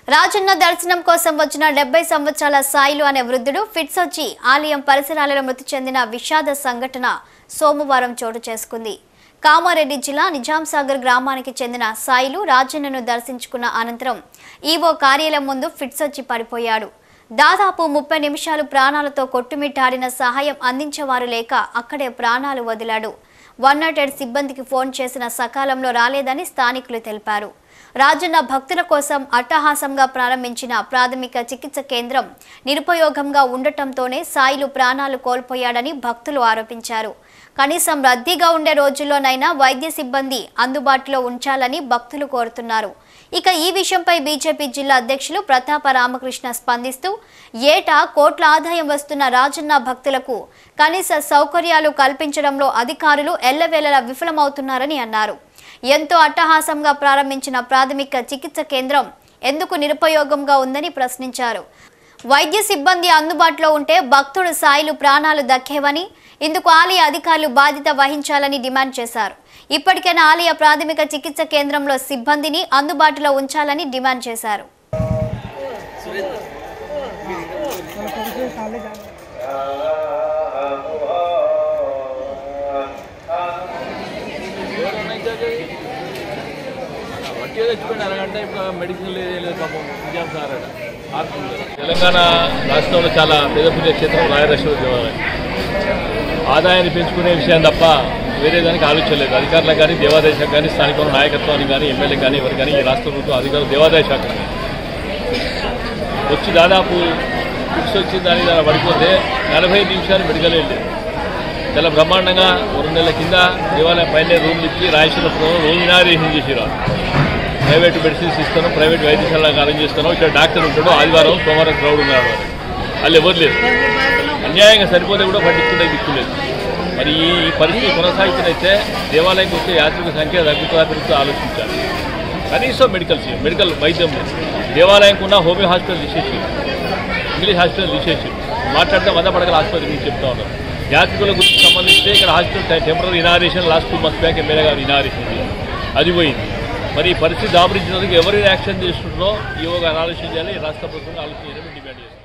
రాజన్న దర్శనం కోసం వచ్చిన డెబ్బై సంవత్సరాల సాయిలు అనే వృద్ధుడు ఫిట్స్ వచ్చి ఆలయం పరిసరాలలో మృతి చెందిన విషాద సంఘటన సోమవారం చోటు చేసుకుంది కామారెడ్డి జిల్లా నిజాంసాగర్ గ్రామానికి చెందిన సాయిలు రాజన్నను దర్శించుకున్న అనంతరం ఈవో కార్యాలయం ముందు ఫిట్స్ వచ్చి పడిపోయాడు దాదాపు ముప్పై నిమిషాలు ప్రాణాలతో కొట్టుమిట్టాడిన సహాయం అందించేవారు లేక అక్కడే ప్రాణాలు వదిలాడు వన్ నాట్ ఎయిట్ సిబ్బందికి ఫోన్ చేసిన సకాలంలో రాలేదని స్థానికులు తెలిపారు రాజన్న భక్తుల కోసం అట్టహాసంగా ప్రారంభించిన ప్రాథమిక చికిత్స కేంద్రం నిరుపయోగంగా ఉండటంతోనే సాయిలు ప్రాణాలు కోల్పోయాడని భక్తులు ఆరోపించారు కనీసం రద్దీగా ఉండే రోజుల్లోనైనా వైద్య సిబ్బంది అందుబాటులో ఉంచాలని భక్తులు కోరుతున్నారు ఇక ఈ విషయంపై బీజేపీ జిల్లా అధ్యక్షులు ప్రతాప రామకృష్ణ స్పందిస్తూ ఏటా కోట్ల ఆదాయం వస్తున్న రాజన్న భక్తులకు కనీస సౌకర్యాలు కల్పించడంలో అధికారులు ఎల్లవేళలా విఫలమవుతున్నారని అన్నారు ఎంతో అట్టహాసంగా ప్రారంభించిన ప్రాథమిక చికిత్స కేంద్రం ఎందుకు నిరుపయోగంగా ఉందని ప్రశ్నించారు వైద్య సిబ్బంది అందుబాటులో ఉంటే భక్తుడు సాయిలు ప్రాణాలు దక్కేవని ఇందుకు ఆలయ అధికారులు బాధ్యత వహించాలని డిమాండ్ చేశారు ఇప్పటికైనా ఆలయ ప్రాథమిక చికిత్స కేంద్రంలో సిబ్బందిని అందుబాటులో ఉంచాలని డిమాండ్ చేశారు వట్టి తెచ్చుకోండి అలాగంటే ఇప్పుడు మెడిసిన్ లేదు ఏం లేదు పాపం నిజాం సార్ అట ఆర్తుంది. తెలంగాణ రాష్ట్రంలో చాలా పెద్ద పుణ్య క్షేత్రం రాయలక్ష్మి దేవాలయం ఆదాయాన్ని పెంచుకునే విషయం తప్ప వేరే దానికి ఆలోచన లేదు అధికారులకు కానీ దేవాదాయ శాఖ కానీ స్థానిక నాయకత్వానికి కానీ ఎమ్మెల్యే కానీ ఎవరు కానీ ఈ రాష్ట్ర ప్రభుత్వం అధికారులు దేవాదాయ శాఖ కానీ వచ్చి దాదాపు ఫిక్స్ వచ్చి దాని దాని పడిపోతే నలభై నిమిషాలు మెడికల్ వెళ్ళలేదు చాలా బ్రహ్మాండంగా రెండు నెలల కింద దేవాలయం పైన రూమ్లు ఇచ్చి రాయలసీమ ప్రభుత్వం రోజు ఇనాగ్రేషన్ చేసిరు ప్రైవేట్ మెడిసిన్స్ ఇస్తాను ప్రైవేట్ వైద్యశాలకు అరేంజ్ చేస్తాను ఇక్కడ డాక్టర్ ఉంటాడు ఆదివారం సోమవారం క్రౌడ్ ఉన్నాడు వాళ్ళు ఎవరు లేరు అన్యాయంగా సరిపోతే కూడా పట్టించుకుంటే దిక్కులేదు మరి ఈ ఈ పరిస్థితి కొనసాగుతున్నైతే దేవాలయంకి వచ్చే యాత్రికుల సంఖ్య తగ్గుతుందా పెరుగుతుందా ఆలోచించాలి కనీసం మెడికల్ చేయాలి మెడికల్ వైద్యం లేదు దేవాలయంకు ఉన్న హోమియో హాస్పిటల్ తీసేసి ఇంగ్లీష్ హాస్పిటల్ తీసేసి మాట్లాడితే వంద పడకల ఆసుపత్రి గురించి చెప్తా ఉన్నారు యాత్రికుల గురించి సంబంధించి ఇక్కడ hospital temporary inauguration last two months back MLA గారు ఇనారేషన్ అది పోయింది మరి ఈ పరిస్థితి దాపరించినందుకు ఎవరు యాక్షన్ చేస్తున్నారో ఈ ఒక ఆలోచన చేయాలి రాష్ట్ర ప్రభుత్వం ఆలోచన చేయాలని డిమాండ్ చేస్తున్నారు